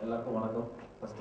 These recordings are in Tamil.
எல்லாருக்கும் வணக்கம் ஃபஸ்ட்டு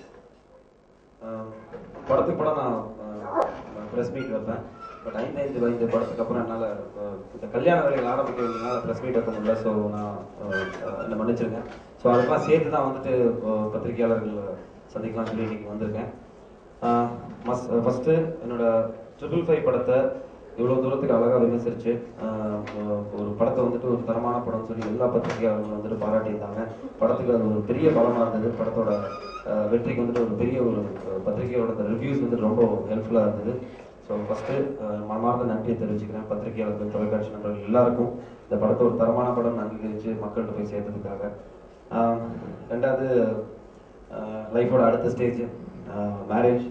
படத்துக்கு படம் நான் ப்ரெஸ் மீட் வைப்பேன் பட் ஐந்தைந்து வயது படத்துக்கு அப்புறம் என்னால் இந்த கல்யாண வேலைகள் ஆரம்பிக்க வேண்டியதுனால ப்ரெஸ் மீட் வைக்க முடியல ஸோ நான் அஹ், என்னை மன்னிச்சிருக்கேன் ஸோ அதுக்கெல்லாம் சேர்த்து தான் வந்துட்டு அஹ், பத்திரிகையாளர்கள் சந்திக்கலாம் சொல்லி இன்னைக்கு வந்திருக்கேன் மஸ் ஃபஸ்ட்டு என்னோட ட்ரிபிள் ஃபைவ் படத்தை இவ்வளோ தூரத்துக்கு அழகாக விமர்சிச்சு ஆஹ் ஒ- ஒரு படத்தை வந்துட்டு ஒரு தரமான படம் சொல்லி எல்லா பத்திரிகையாளர்களும் வந்துட்டு பாராட்டியிருந்தாங்க படத்துக்கு அது ஒரு பெரிய பலமாக இருந்தது படத்தோட ஆஹ் வெற்றிக்கு வந்துட்டு ஒரு பெரிய ஒரு ஆஹ் பத்திரிகையோட ரிவ்யூஸ் வந்துட்டு ரொம்ப ஹெல்ப்ஃபுல்லாக இருந்தது ஸோ ஃபஸ்ட்டு மனமார்ந்த நன்றியை தெரிவிச்சுக்கிறேன் பத்திரிகையாளர்கள் தொலைக்காட்சி நண்பர்கள் எல்லாருக்கும் இந்த படத்தை ஒரு தரமான படம் அங்கீகரித்து மக்கள்கிட்ட போய் சேர்த்ததுக்காக ஆஹ் ரெண்டாவது லைஃபோட அடுத்த ஸ்டேஜ் மேரேஜ்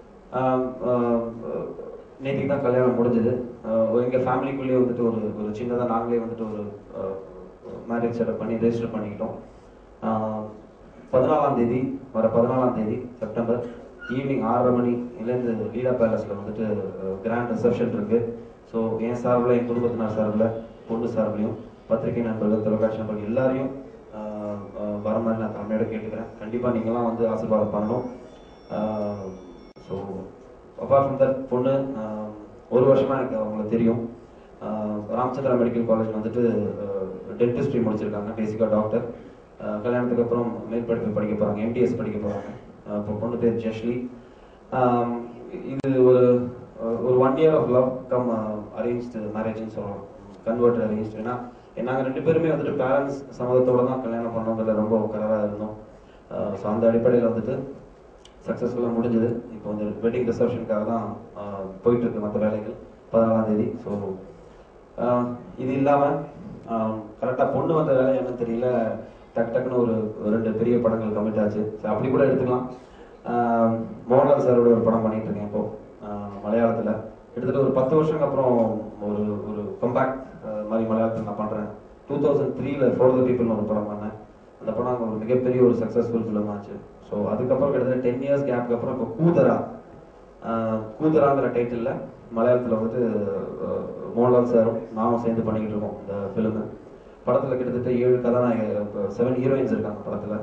நேற்றுக்கு தான் கல்யாணம் முடிஞ்சது எங்கள் ஃபேமிலிக்குள்ளேயே வந்துட்டு ஒரு ஒரு சின்னதாக நாங்களே வந்துட்டு ஒரு மேரேஜ் செட்டப் பண்ணி ரெஜிஸ்டர் பண்ணிக்கிட்டோம் ஆஹ் பதினாலாம் தேதி வர பதினாலாம் தேதி செப்டம்பர் ஈவினிங் ஆறரை மணிலேருந்து லீலா பேலஸில் வந்துட்டு கிராண்ட் ரிசப்ஷன் இருக்கு ஸோ என் சார்பில் என் குடும்பத்தினர் சார்பில் பொண்ணு சார்பிலையும் பத்திரிகை நண்பர்கள் தொலைக்காட்சி நண்பர்கள் எல்லாரையும் ஆஹ் ஆஹ் வர மாதிரி நான் தமிழோட கேட்டுக்கிறேன் கண்டிப்பாக நீங்களாம் வந்து ஆசீர்வாதம் பண்ணணும் ஸோ அப்பார்ட் ஃப்ரம் தட் பொண்ணு ஆஹ் ஒரு வருஷமா எனக்கு அவங்கள தெரியும் ஆஹ் ராமச்சந்திரா மெடிக்கல் காலேஜ் வந்துட்டு டென்டிஸ்ட்ரி முடிச்சிருக்காங்க பேசிக்காக டாக்டர் கல்யாணத்துக்கு அப்புறம் மேல் படிப்பு படிக்க போகிறாங்க எம்டிஎஸ் படிக்க போகிறாங்க இப்போ பொண்ணு பேர் ஜெஷ்லி ஆஹ் இது ஒரு ஒரு one year of love cum arranged மேரேஜ்னு சொல்லலாம் கன்வெர்ட் அரேஞ்ச் ஏன்னா நாங்கள் ரெண்டு பேருமே வந்துட்டு பேரண்ட்ஸ் சம்மதத்தோட தான் கல்யாணம் பண்ணோங்கிறதுல ரொம்ப கராராக இருந்தோம் ஸோ அந்த அடிப்படையில் வந்துட்டு சக்ஸஸ்ஃபுல்லாக முடிஞ்சது இப்போ வந்து வெட்டிங் ரிசப்ஷனுக்காக தான் ஆஹ், போயிட்டு இருக்கு மற்ற வேலைகள் பதினாலாம் தேதி ஸோ இது இல்லாமல் கரெக்டாக பொண்ணு வந்த வேலை என்னன்னு தெரியல டக்கு டக்குன்னு ஒரு ஒரு ரெண்டு பெரிய படங்கள் கமிட் ஆச்சு ஸோ அப்படி கூட எடுத்துக்கலாம் ஆஹ், மோகன்லால் சாரோட ஒரு படம் பண்ணிட்டு இருக்கேன் இப்போ மலையாளத்தில் கிட்டத்தட்ட ஒரு பத்து வருஷத்துக்கு அப்புறம் ஒரு ஒரு கம்பேக்ட் மாதிரி மலையாளத்தில் நான் பண்ணுறேன் டூ தௌசண்ட் த்ரீல ஃபோர் த பீப்புள்னு ஒரு படம் பண்ணேன் அந்த படம் அங்க ஒரு மிகப்பெரிய ஒரு சக்ஸஸ்ஃபுல் ஃபிலிம் ஆச்சு ஸோ அதுக்கப்புறம் கிட்டத்தட்ட டென் இயர்ஸ் கேப்க்கு அப்புறம் இப்போ கூதரா ஆஹ் கூதராங்கிற டைட்டிலில் மலையாளத்தில் வந்துட்டு ஆஹ் மோகன்லால் சாரும் நானும் சேர்ந்து பண்ணிக்கிட்டு இருக்கோம் இந்த ஃபிலிமு படத்தில் கிட்டத்தட்ட ஏழு கதாநாயக செவன் ஹீரோயின்ஸ் இருக்காங்க படத்தில்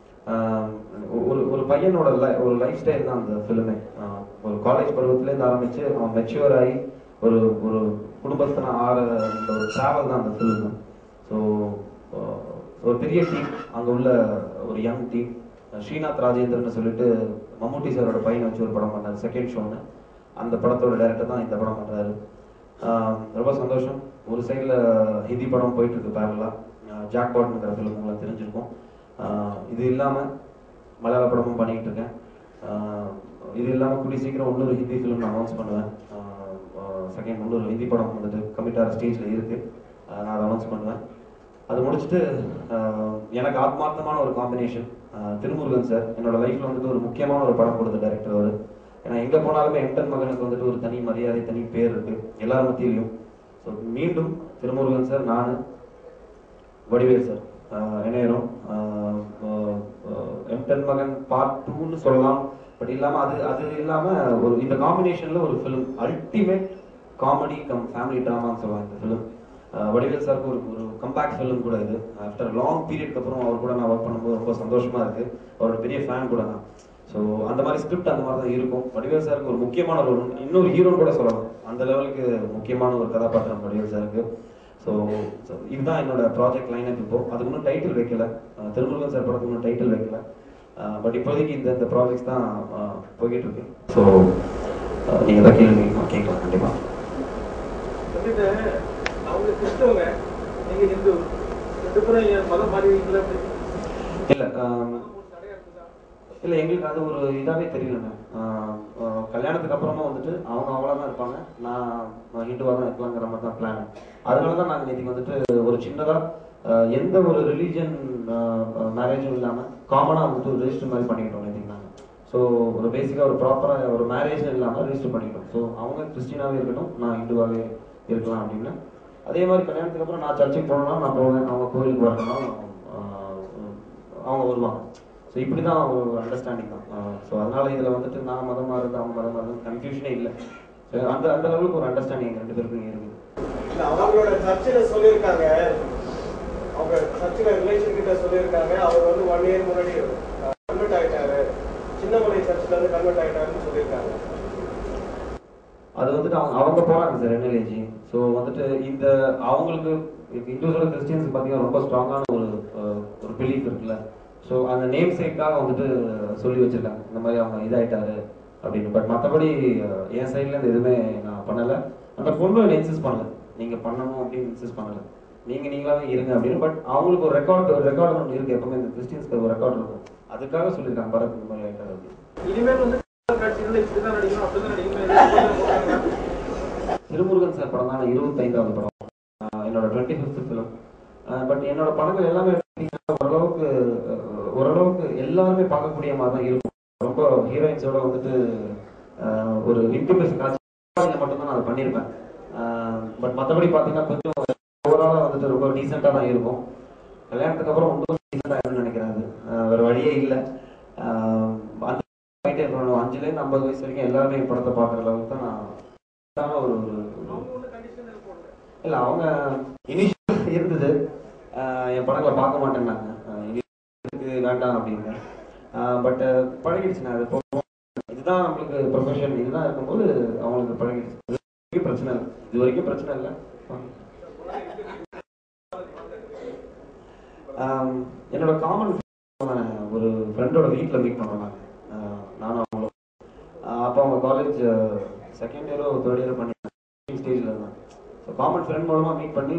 ஒரு ஒரு பையனோட li- ஒரு லைஃப் ஸ்டைல் தான் அந்த ஃபிலிமே ஒரு காலேஜ் பருவத்திலேருந்து ஆரம்பிச்சு அவன் மெச்சூர் ஆகி ஒரு ஒரு குடும்பஸ்தனா ஆற அந்த ஒரு ட்ராவல் தான் அந்த ஃபிலிமு ஸோ ஒரு பெரிய டீம் அங்கே உள்ள ஒரு யங் டீம் ஸ்ரீநாத் ராஜேந்திரன் சொல்லிட்டு மம்முட்டி சாரோட பையனை வச்சு ஒரு படம் பண்ணார் செகண்ட் ஷோன்னு அந்த படத்தோட டைரக்டர் தான் இந்த படம் பண்ணுறாரு ரொம்ப சந்தோஷம் ஒரு சைடில் ஹிந்தி படம் போயிட்டு இருக்கு பேரலாக ஜாக்பாட்ங்கிற ஃபிலிம் உங்களுக்கு தெரிஞ்சிருக்கும் ஆஹ் இது இல்லாமல் மலையாள படமும் பண்ணிக்கிட்டு இருக்கேன் ஆஹ் இது இல்லாமல் கூடிய சீக்கிரம் இன்னொரு ஹிந்தி ஃபிலிம் நான் அனௌன்ஸ் பண்ணுவேன் செகண்ட் இன்னொரு ஹிந்தி படம் வந்துட்டு கமிட் ஆகிற ஸ்டேஜில் இருக்குது நான் அதை அனௌன்ஸ் பண்ணுவேன் அது முடிச்சுட்டு ஆஹ் எனக்கு ஆத்மார்த்தமான ஒரு காம்பினேஷன் திருமுருகன் சார் என்னோட லைஃப்ல வந்துட்டு ஒரு முக்கியமான ஒரு படம் கொடுத்த டைரக்டர் அவர் ஏன்னா எங்க போனாலுமே எம்டன் மகனுக்கு வந்துட்டு ஒரு தனி மரியாதை தனி பேர் இருக்கு எல்லார் மத்தியிலையும் ஸோ மீண்டும் திருமுருகன் சார் நான் வடிவேல் சார் ஆஹ் இணையரும் எம்டன் மகன் பார்ட் டூன்னு சொல்லலாம் பட் இல்லாம அது அது இல்லாம ஒரு இந்த காம்பினேஷன்ல ஒரு film ultimate comedy cum family ட்ராமான்னு சொல்லலாம் இந்த ஃபிலிம் வடிவேல் சாருக்கு ஒரு ஒரு கம்பேக் ஃபிலிம் கூட இது ஆஃப்டர் லாங் பீரியட்க்கு அப்புறம் அவர் கூட நான் ஒர்க் பண்ணும்போது ரொம்ப சந்தோஷமா இருக்கு அவரோட பெரிய ஃபேன் கூட நான் ஸோ அந்த மாதிரி ஸ்கிரிப்ட் அந்த மாதிரி தான் இருக்கும் வடிவேல் சாருக்கு ஒரு முக்கியமான ரோல் இன்னொரு ஹீரோன்னு கூட சொல்லலாம் அந்த லெவலுக்கு முக்கியமான ஒரு கதாபாத்திரம் வடிவேல் சாருக்கு ஸோ இதுதான் என்னோட ப்ராஜெக்ட் லைனப் இப்போ அதுக்கு இன்னும் டைட்டில் வைக்கல அஹ் திருமுருகன் சார் படத்துக்கு இன்னும் டைட்டில் வைக்கல பட் இப்போதைக்கு இந்த இந்த ப்ராஜெக்ட்ஸ் தான் அஹ், போய்கிட்டு இருக்கு ஸோ நீங்கள் தான் கேள்வி கேட்கலாம் கண்டிப்பாக வந்துட்டு அவங்க கிறிஸ்தவங்க நீங்க ஹிந்து ரெண்டு பேரும் என் மதம் மாறிவீங்களா அப்படி இல்லை ஒரு தடையா இருக்குதா இல்லை எங்களுக்கு அது ஒரு இதாகவே தெரியலண்ணே ஆஹ் ஆஹ் கல்யாணத்துக்கு அப்புறமா வந்துட்டு அவங்க அவங்களா தான் இருப்பாங்க நான் ஹிந்துவாக தான் இருக்கலாங்கிற மாதிரி தான் பிளான் அதனால தான் நாங்கள் இன்னைக்கு வந்துட்டு ஒரு சின்னதாக எந்த ஒரு ரிலீஜன் மேரேஜும் இல்லாமல் காமனாக வந்துட்டு ஒரு ரெஜிஸ்டர் மாதிரி பண்ணிக்கிட்டோம் நேற்றுக்கு நாங்கள் ஸோ ஒரு பேசிக்காக ஒரு ப்ராப்பராக ஒரு மேரேஜ் இல்லாமல் ரெஜிஸ்டர் பண்ணிக்கிட்டோம் ஸோ அவங்க கிறிஸ்டினாகவே இருக்கட்டும் நான் ஹிந்துவாகவே இருக்கலாம் அப்படின்னு அதே மாதிரி கல்யாணத்துக்கு அப்புறம் நான் சர்ச்சுக்கு போகணும்னா நான் போவேன் அவங்க கோயிலுக்கு வரணும்னா ஆஹ் அவங்க வருவாங்க ஸோ இப்படி தான் ஒரு அண்டர்ஸ்டாண்டிங் தான் ஸோ அதனால இதில் வந்துட்டு நான் மதமாக இருந்து அவங்க மதமாக இருந்து கன்ஃபியூஷனே இல்லை ஸோ அந்த அந்த லெவலுக்கு ஒரு அண்டர்ஸ்டாண்டிங் ரெண்டு பேருக்கும் இருக்குது இல்ல அவங்களோட சர்ச்சில் சொல்லியிருக்காங்க அவங்க சர்ச்சில் ரிலேஷன் கிட்ட சொல்லியிருக்காங்க அவர் வந்து ஒன் இயர் முன்னாடி கன்வெர்ட் ஆயிட்டாரு சின்னமலை சர்ச்சில் வந்து கன்வெர்ட் ஆயிட்டாருன்னு சொல்லியிருக்காங்க அது வந்துட்டு அவங்க அவங்க போறாங்க சார் என்எல்ஏஜி ஸோ வந்துட்டு இந்த அவங்களுக்கு இந்துஸோட கிறிஸ்டியன்ஸ் பார்த்தீங்கன்னா ரொம்ப ஸ்ட்ராங்கான ஒரு அஹ், ஒரு பிலீஃப் இருக்குல்ல ஸோ அந்த நேம் சேக்காக வந்துட்டு சொல்லி வச்சிருக்காங்க இந்த மாதிரி அவங்க இதாயிட்டாரு அப்படின்னு பட் மற்றபடி என் சைட்ல இருந்து எதுவுமே நான் பண்ணல அந்த பொண்ணு என்ன இன்சிஸ்ட் பண்ணல நீங்க பண்ணணும் அப்படின்னு இன்சிஸ்ட் பண்ணல நீங்க நீங்களாவே இருங்க அப்படின்னு பட் அவங்களுக்கு ஒரு ரெக்கார்ட் ஒரு ரெக்கார்டு ஒன்று இருக்கு எப்பவுமே இந்த கிறிஸ்டியன்ஸ்க்கு ஒரு ரெக்கார்ட் இருக்கும் அதுக்காக சொல்லியிருக்காங்க பரத் இந்த மாதிரி ஆயிட்டாரு அப்படின்னு இனிமேல் வந்து காட்சிகளில் இப்படிதான் நடிக்கணும் அப்படிதான் நடிக்கணும் எதாவது போடுறாங்க. திருமுருகன் சார் படம் தான் இருபத்தைந்தாவது படம் ஆஹ் என்னோட டுவெண்ட்டி ஃபிஃப்த் ஃபிலிம் பட் என்னோட படங்கள் எல்லாமே எடுத்தீங்கன்னா ஓரளவுக்கு அஹ், ஓரளவுக்கு எல்லாருமே பார்க்கக்கூடிய மாதிரி தான் இருக்கும் ரொம்ப ஹீரோயின்ஸோட வந்துட்டு ஆஹ், ஒரு இன்டிமேஷன் காட்சி மட்டும்தான் நான் அதை பண்ணியிருப்பேன் பட் மற்றபடி பார்த்தீங்கன்னா கொஞ்சம் ஓவராலாக வந்துட்டு ரொம்ப டீசெண்டாக தான் இருக்கும் கல்யாணத்துக்கு அப்புறம் ரொம்ப டீசெண்டாக ஆயிரும்னு நினைக்கிறேன் அது ஆஹ், வேற வழியே இல்லை அந்த ஆயிட்டே இருக்கணும் அஞ்சுலேருந்து ஐம்பது வயசு வரைக்கும் எல்லாருமே என் படத்தை பார்க்குற அளவுக்கு தான் நான் இதான ஒரு ஒரு அவங்க ஒன்றும் கண்டிஷன் போடல இல்ல அவங்க இனிஷியல் இருந்தது ஆஹ் என் படங்களை பார்க்க மாட்டேன்னாங்க ஆஹ் இனி இதுக்கு வேண்டாம் அப்படின்னு பட் பழகிடுச்சு நான் அது போகும் இதுதான் நம்மளுக்கு ப்ரொஃபஷன் இதுதான் இருக்கும்போது அவங்களுக்கு பழகிடுச்சு இது வரைக்கும் பிரச்சனை இல்லை இது வரைக்கும் பிரச்சனை இல்லை ஆம், என்னோட காமன் ஒரு ஃப்ரெண்டோட வீட்டில் மீட் பண்ணோம் நாங்க. ஆஹ் நானும் அவங்களும் ஆஹ் அப்போ அவங்க காலேஜ் செகண்ட் இயரோ தேர்ட் இயரோ பண்ணி ஸ்டேஜில் இருந்தாங்க ஸோ காமன் ஃப்ரெண்ட் மூலமாக மீட் பண்ணி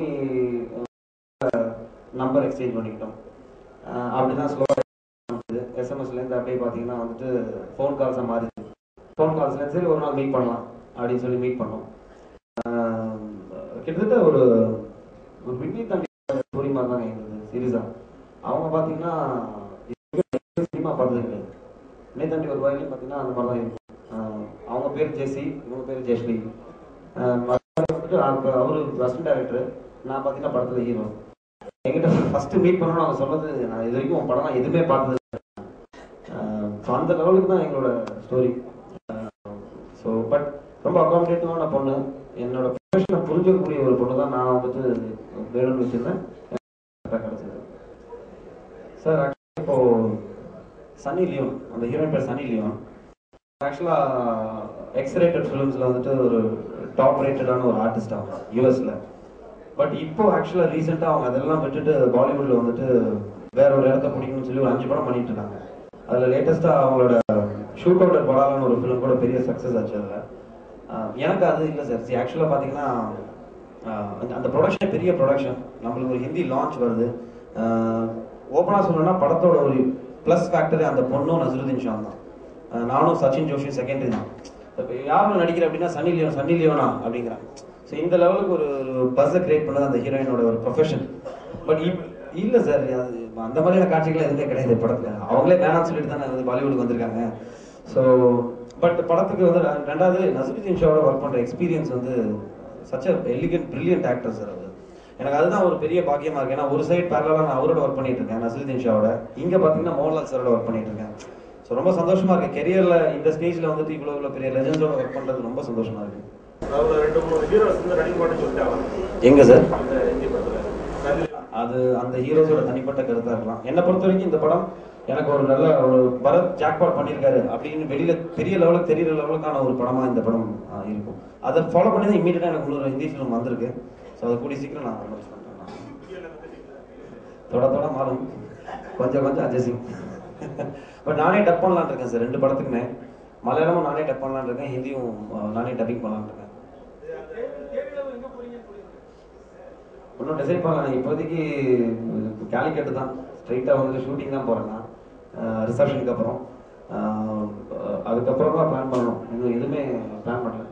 நம்பர் எக்ஸ்சேஞ்ச் பண்ணிக்கிட்டோம் அஹ் அப்படிதான் ஸ்லோவாக எஸ்எம்எஸ்லேருந்து அப்படியே பார்த்தீங்கன்னா வந்துட்டு ஃபோன் கால்ஸாக மாறிச்சு ஃபோன் கால்ஸ்லேருந்து சரி ஒரு நாள் மீட் பண்ணலாம் அப்படின்னு சொல்லி மீட் பண்ணோம் அஹ் கிட்டத்தட்ட ஒரு ஒரு விண்ணி தாண்டி ஸ்டோரி மாதிரி தாங்க இருந்தது சீரியஸாக அவங்க பார்த்தீங்கன்னா சினிமா பார்த்தது கிடையாது விண்ணை தாண்டி ஒரு வயலையும் பார்த்தீங்கன்னா அந்த மாதிரி தான் இருக்கும் அஹ் அவங்க பேர் ஜெசி இவங்க பேர் ஜெஸ்லி அஹ் வந்துட்டு அவங்க- அவரு அசிஸ்டன்ட் டைரக்டர் நான் பார்த்தீங்கன்னா படத்துல ஹீரோ என்கிட்ட ஃபர்ஸ்ட் மீட் பண்ணணும் அவங்க சொன்னது நான் இது வரைக்கும் உன் படம்லாம் எதுவுமே பார்த்தது ஸோ அந்த லெவலுக்கு தான் எங்களோட ஸ்டோரி ஸோ பட் ரொம்ப அகாமடேட்டிவான பொண்ணு என்னோட ப்ரொஃபஷனை புரிஞ்சுக்கக்கூடிய ஒரு பொண்ணு தான் நான் வந்துட்டு வேணும்னு வச்சிருந்தேன் கரெக்டாக கிடைச்சது சார் இப்போ சன்னி லியோன் அந்த ஹீரோயின் பேர் சன்னி லியோன் ஆக்சுவலா எக்ஸ் ரேட்டட் ஃபிலிம்ஸ்ல வந்துட்டு ஒரு டாப் ரேட்டடான ஒரு ஆர்டிஸ்ட் அவங்க யூஎஸ்ல பட் இப்போ ஆக்சுவலா ரீசெண்டா அவங்க அதெல்லாம் விட்டுட்டு பாலிவுட்ல வந்துட்டு வேற ஒரு இடத்த பிடிக்கணும்னு சொல்லி ஒரு அஞ்சு படம் பண்ணிட்டு இருக்காங்க அதுல லேட்டஸ்டா அவங்களோட ஷூட் அவுட் படாலன்னு ஒரு ஃபிலிம் கூட பெரிய சக்சஸ் ஆச்சு அதுல ஆஹ் எனக்கு அது இல்லை சார் ஆக்சுவலா பாத்தீங்கன்னா ஆஹ் அந்த- அந்த ப்ரொடக்ஷன் பெரிய ப்ரொடக்ஷன் நம்மளுக்கு ஒரு ஹிந்தி லான்ச் வருது ஓப்பனா சொல்லணும்னா படத்தோட ஒரு ப்ளஸ் ஃபேக்டர் அந்த பொண்ணும் நசருதீன் ஷான் தான் அஹ் நானும் சச்சின் ஜோஷி செகண்டரி தான் இப்போ யாரும் நடிக்கிற அப்படின்னா சன்னி லியோன் சன்னி லியோனா அப்படிங்கிறாங்க ஸோ இந்த லெவலுக்கு ஒரு ஒரு பஸ்ஸை கிரியேட் பண்ணது அந்த ஹீரோயினோட ஒரு ப்ரொஃபஷன் பட் இல்ல சார் அது அந்த மாதிரியான காட்சிகள் எதுவுமே கிடையாது படத்துல அவங்களே வேணாம்னு சொல்லிட்டு தானே வந்து பாலிவுட்க்கு வந்திருக்காங்க ஸோ பட் படத்துக்கு வந்து ரெ- ரெண்டாவது நசருதீன் ஷாவோட ஒர்க் பண்ற எக்ஸ்பீரியன்ஸ் வந்து such a elegant brilliant actor sir அவர் எனக்கு அதுதான் ஒரு பெரிய பாக்கியமா இருக்கு ஏன்னா ஒரு சைடு பேரலாக நான் அவரோட ஒர்க் பண்ணிட்டு இருக்கேன் நசருதீன் ஷாவோட இங்க பாத்தீங்கன்னா மோகன்லால் சாரோட ஒர்க் பண்ணிட்டு இருக்கேன் ஸோ ரொம்ப சந்தோஷமா இருக்கு கெரியர்ல இந்த ஸ்டேஜ்ல வந்துட்டு இவ்வளவு இவ்வளவு பெரிய லெஜன்ஸோட ஒர்க் பண்றது ரொம்ப சந்தோஷமா இருக்கு அதாவது ரெண்டு மூணு ஹீரோஸ் வந்து நடிக்க மாட்டேன்னு சொல்லிட்டாங்க எங்க சார் அந்த ஹிந்தி படத்துல சன்னி அது அந்த ஹீரோஸோட தனிப்பட்ட கருத்தா இருக்கலாம் என்னை பொறுத்த வரைக்கும் இந்த படம் எனக்கு ஒரு நல்ல ஒரு பரத் ஜாக்பாட் பண்ணியிருக்காரு அப்படின்னு வெளியில பெரிய லெவலுக்கு தெரியற லெவலுக்கான ஒரு படமா இந்த படம் ஆ, இருக்கும் அதை ஃபாலோ பண்ணி தான் இமீடியட்டா எனக்கு இன்னொரு ஹிந்தி ஃபிலிம் வந்திருக்கு ஸோ அதை கூடிய சீக்கிரம் நான் அனௌன்ஸ் பண்றேன் நான். தொட தொட மாறும் கொஞ்சம் கொஞ்சம் அட்ஜஸ்டிங் பட் நானே டப் பண்ணலாம்னு இருக்கேன் சார் ரெண்டு படத்துக்குமே மலையாளமும் நானே டப் பண்ணலாம்னு இருக்கேன் ஹிந்தியும் ஆ, நானே டப்பிங் பண்ணலாம்னு இருக்கேன் எங்க போறீங்கன்னு புரியுது ஒன்றும் டிசைட் பண்ணல இப்போதைக்கு கேலிக்கட்டு தான் ஸ்ட்ரைட்டாக வந்து ஷூட்டிங் தான் போகிறேன் நான் ரிசப்ஷனுக்கு அப்புறம் ஆஹ் அதுக்கப்புறம் தான் பிளான் பண்ணணும் இன்னும் எதுவுமே பிளான் பண்ணல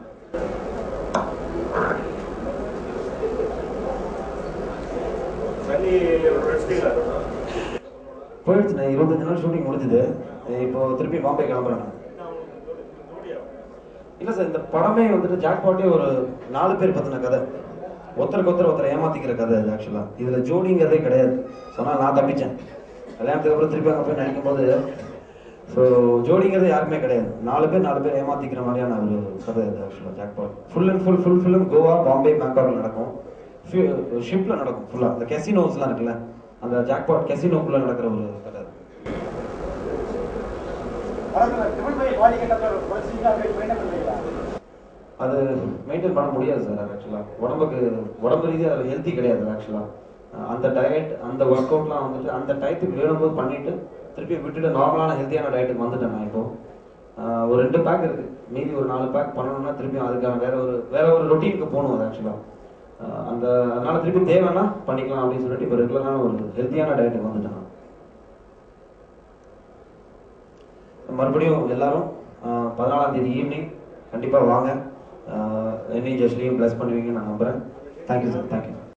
சன்னி நடிச்சிட்டீங்களா போயிடுச்சு நான் இருபத்தஞ்சு நாள் ஷூட்டிங் முடிஞ்சுது இப்போ திருப்பி பாம்பே கிளம்புறேன் நான் இல்லை சார் இந்த படமே வந்துட்டு ஜாக்பாட்டே ஒரு நாலு பேர் பற்றின கதை ஒருத்தருக்கு ஒருத்தர் ஒருத்தர் ஏமாத்திக்கிற கதை இது ஆக்சுவலாக இதில் ஜோடிங்கிறதே கிடையாது சொன்னால் நான் தப்பிச்சேன் கல்யாணத்துக்கு அப்புறம் திருப்பி அங்கே போய் நடிக்கும் போது ஸோ ஜோடிங்கிறது யாருமே கிடையாது நாலு பேர் நாலு பேர் ஏமாத்திக்கிற மாதிரியான ஒரு கதை இது ஆக்சுவலாக jackpot full and full full film Goa Bombay பேங்காக்ல நடக்கும் ஷிப்பில் நடக்கும் ஃபுல்லாக இந்த கெசினோஸ்லாம் இருக்குல்ல அந்த ஜாக்பாட் கெசினோக்குள்ளே நடக்கிற ஒரு கதை படத்துல ட்ரிபிள் ஃபைவ் பாடி கட்டத்தை குறைச்சிங்களா மெயின்டைன் பண்ணுவீங்களா அது மெயின்டைன் பண்ண முடியாது சார் ஆக்சுவலாக உடம்புக்கு உடம்பு ரீதியாக அதில் ஹெல்த்தி கிடையாது ஆக்சுவலாக அந்த டயட் அந்த ஒர்க் அவுட்லாம் வந்துட்டு அந்த டயத்துக்கு வேணும்போது பண்ணிட்டு திருப்பி விட்டுட்டு நார்மலான ஹெல்த்தியான டயட்டுக்கு வந்துட்டேன் நான் இப்போ ஆஹ் ஒரு ரெண்டு பேக் இருக்கு மீதி ஒரு நாலு பேக் பண்ணணும்னா திருப்பி அதுக்கான வேற ஒரு வேற ஒரு ரொட்டீனுக்கு போகணும் அது ஆக்சுவலாக அந்த அதனால திருப்பி தேவைன்னா பண்ணிக்கலாம் அப்படின்னு சொல்லிட்டு இப்போ ரெகுலரான ஒரு ஹெல்த்தியான டயட்டுக்கு வந்துட்டேன் நான். மறுபடியும் எல்லாரும் ஆஹ் பதினாலாம் தேதி ஈவினிங் கண்டிப்பாக வாங்க என்னையும் ஜஸ்ட்லையும் ப்ளஸ் பண்ணுவீங்கன்னு நான் நம்புகிறேன் தேங்க்யூ சார் தேங்க்யூ